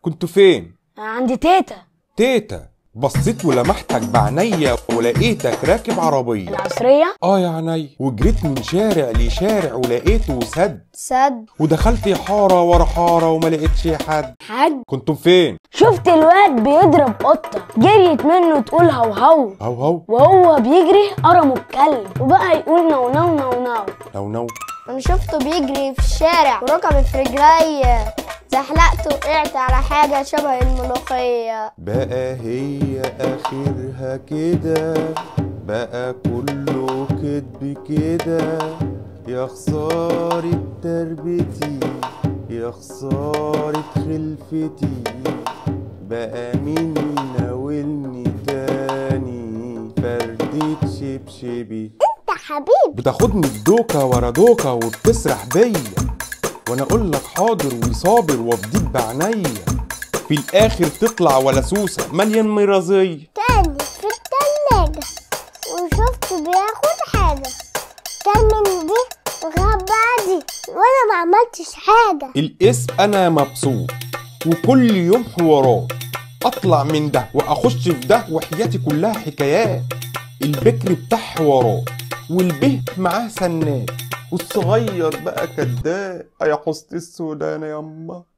كنت فين عند تيتا تيتا بصيت ولمحتك بعينيا ولقيتك راكب عربية العصرية اه يا عيني وجريت من شارع لشارع ولقيته سد سد ودخلت حارة ورا حارة وما لقيتش حد حاج كنتم فين شفت الواد بيضرب قطة جريت منه تقول هو هو هو هو وهو بيجري قرمه الكلب وبقى يقول نو نو نو نو نو نو انا شفته بيجري في الشارع وركب في رجلي زحلقت وقعت على حاجة شبه الملوخية بقى هي اخرها كده بقى كله كدب كده يا خسارة تربتي يا خسارة خلفتي بقى مين ناولني تاني فردة شبشبي انت حبيبي بتاخدني بدوكة ورا دوكة وبتسرح بيا وانا اقول لك حاضر وصابر وافديك بعينيا في الاخر تطلع ولا سوسة مليان مرازية تاني في التلاجة وشفت بياخد حاجة كان من دي وغاب بعدي وانا ما عملتش حاجة الاسم انا مبسوط وكل يوم حوارات اطلع من ده واخش في ده وحياتي كلها حكايات البكر بتاع حوارات والبه معاه سنات والصغير بقى كداب يا حسن السودان يا يما